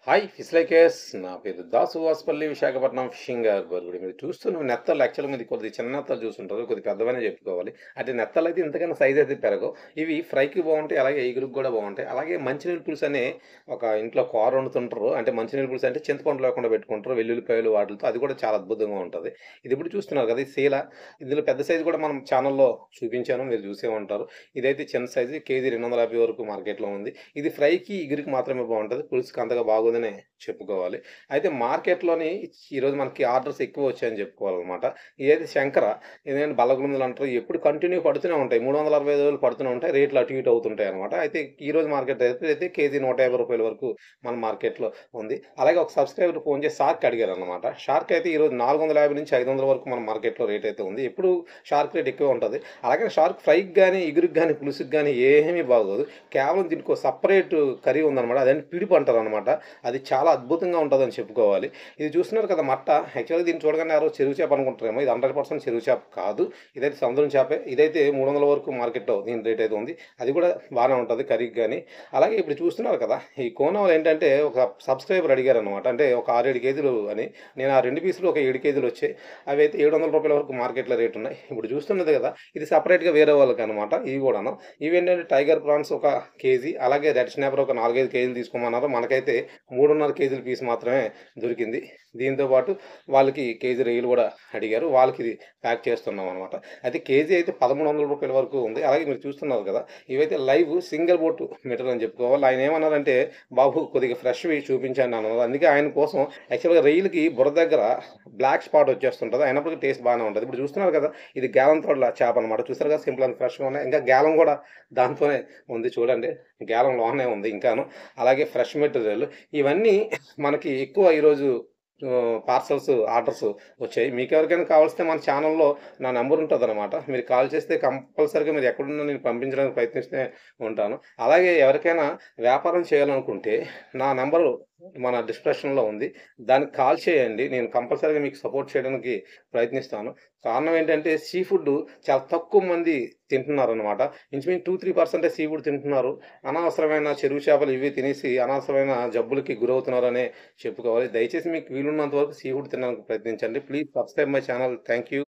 hi ఫిస్లైకేస్ నా పేరు దాసు వాసుపల్లి విశాఖపట్నం ఫిషింగ్ హార్బర్ కూడా మీరు చూస్తున్న నెత్తలు యాక్చువల్గా మీరు కొద్ది చిన్న నెత్తలు చూస్తుంటారు కొద్ది పెద్దవనే చెప్పుకోవాలి అంటే నెత్తలు అయితే ఇంతకన్నా సైజ్ అయితే పెరగవు ఇవి ఫ్రైకి బాగుంటాయి అలాగే ఎగురుకు కూడా బాగుంటాయి అలాగే మంచినీళ్ళ పులుసు అనే ఒక ఇంట్లో కూర వండుతుంటారు అంటే మంచినీళ్ళ పులుసు అంటే చింతపండు లేకుండా పెట్టుకుంటారు వెల్లుల్లిపాయలు వాటితో అది కూడా చాలా అద్భుతంగా ఉంటుంది ఇది ఇప్పుడు చూస్తున్నారు కదా ఇది శీల ఇందులో పెద్ద సైజు కూడా మనం ఛానల్లో చూపించాను మీరు చూసే ఉంటారు ఇదైతే చిన్న సైజు కేజీ రెండు వందల యాభై వరకు మార్కెట్లో ఉంది ఇది ఫ్రైకి ఎగురికి మాత్రమే బాగుంటుంది పులుసుకి అంతగా బాగోదనే చెప్పుకోవాలి అయితే మార్కెట్లోని ఈరోజు మనకి ఆర్డర్స్ ఎక్కువ వచ్చాయని చెప్పుకోవాలన్నమాట ఇదైతే శంకర ఇదేంటి బల్లగుందులు అంటారు ఎప్పుడు కంటిన్యూ పడుతూనే ఉంటాయి మూడు వందల అరవై ఐదు రోజులు పడుతూనే ఉంటాయి రేట్లు అటు ఇటు అవుతుంటాయి అనమాట అయితే ఈ రోజు మార్కెట్ అయితే అయితే కేజీ నూట యాభై రూపాయల వరకు మన మార్కెట్లో ఉంది అలాగే ఒక సబ్స్క్రైబర్ ఫోన్ చేసి షార్క్ అడిగారు అనమాట షార్క్ అయితే ఈరోజు నాలుగు వందల యాభై నుంచి ఐదు వందల వరకు మన మార్కెట్లో రేట్ అయితే ఉంది ఎప్పుడు షార్క్ రేట్ ఎక్కువ ఉంటుంది అలాగే షార్క్ ఫ్రైకి కానీ ఎగురికి కానీ పులుసుకి కానీ ఏమీ బాగోదు కేవలం దీనికి సపరేట్ కర్రీ ఉందన్నమాట అదంటే పిడిపు అంటారు అనమాట అది చాలా అద్భుతంగా ఉంటుందని చెప్పుకోవాలి ఇది చూస్తున్నారు కదా మట్ట యాక్చువల్గా దీన్ని చూడగానే ఎవరో చెరువు చేప అనుకుంటారేమో ఇది హండ్రెడ్ పర్సెంట్ చెరువు చేప కాదు ఇదైతే సముద్రం చేపే ఇదైతే మూడు వందల వరకు మార్కెట్లో దీని రేట్ అయితే ఉంది అది కూడా బాగానే ఉంటుంది కర్రీకి కానీ అలాగే ఇప్పుడు చూస్తున్నారు కదా ఈ కోనవలు ఏంటంటే ఒక సబ్స్క్రైబర్ అడిగారు అనమాట అంటే ఒక ఆరేడు కేజీలు అని నేను ఆ రెండు పీసులు ఒక ఏడు కేజీలు వచ్చాయి అవి అయితే ఏడు వందల రూపాయల వరకు మార్కెట్లో రేట్ ఉన్నాయి ఇప్పుడు చూస్తున్నది కదా ఇది సపరేట్గా వేరే వాళ్ళకి అనమాట ఇవి కూడాను ఇవి ఏంటంటే టైగర్ ప్రాన్స్ ఒక కేజీ అలాగే రెడ్ స్నాపర్ ఒక నాలుగైదు కేజీలు తీసుకోమన్నారు మనకైతే మూడున్నర కేజీల పీస్ మాత్రమే దొరికింది దీంతో పాటు వాళ్ళకి కేజీ రొయ్యలు కూడా అడిగారు వాళ్ళకి ఇది ప్యాక్ చేస్తున్నాం అనమాట అయితే కేజీ అయితే పదమూడు వందల రూపాయల వరకు ఉంది అలాగే మీరు చూస్తున్నారు కదా ఇవైతే లైవ్ సింగిల్ బోట్ మెటీరియల్ అని చెప్పుకోవాలి ఆయన ఏమన్నారంటే బాబు కొద్దిగా ఫ్రెష్వి చూపించండి అన్నారు అందుకే ఆయన కోసం యాక్చువల్గా రొయ్యలకి బుర్ర దగ్గర బ్లాక్ స్పాట్ వచ్చేస్తుంటుంది అయినప్పటికీ టేస్ట్ బాగానే ఉంటుంది ఇప్పుడు చూస్తున్నారు కదా ఇది గ్యాలం తోడల చేప అనమాట చూస్తారు కదా సింపుల్ అండ్ ఫ్రెష్గా ఉన్నాయి ఇంకా గ్యాలం కూడా దాంతోనే ఉంది చూడండి గ్యాలం లోనే ఉంది ఇంకాను అలాగే ఫ్రెష్ మెటీరియల్ ఇవన్నీ మనకి ఎక్కువ ఈరోజు పార్సల్స్ ఆర్డర్స్ వచ్చాయి మీకు ఎవరికైనా కావాల్స్తే మన ఛానల్లో నా నెంబర్ ఉంటుంది అనమాట మీరు కాల్ చేస్తే కంపల్సరీగా మీరు ఎక్కడున్నా నేను పంపించడానికి ప్రయత్నిస్తూనే ఉంటాను అలాగే ఎవరికైనా వ్యాపారం చేయాలనుకుంటే నా నెంబరు మన డిస్క్రిప్షన్లో ఉంది దానికి కాల్ చేయండి నేను కంపల్సరీగా మీకు సపోర్ట్ చేయడానికి ప్రయత్నిస్తాను కారణం ఏంటంటే సీ ఫుడ్ చాలా తక్కువ మంది తింటున్నారు అనమాట ఇంచుమించు టూ త్రీ పర్సెంటే సీ ఫుడ్ తింటున్నారు అనవసరమైన చెరువు చేపలు ఇవి తినేసి అనవసరమైన జబ్బులకి గురవుతున్నారనే చెప్పుకోవాలి దయచేసి మీకు వీలున్నంత వరకు సీ ఫుడ్ తినడానికి ప్రయత్నించండి please subscribe my channel thank you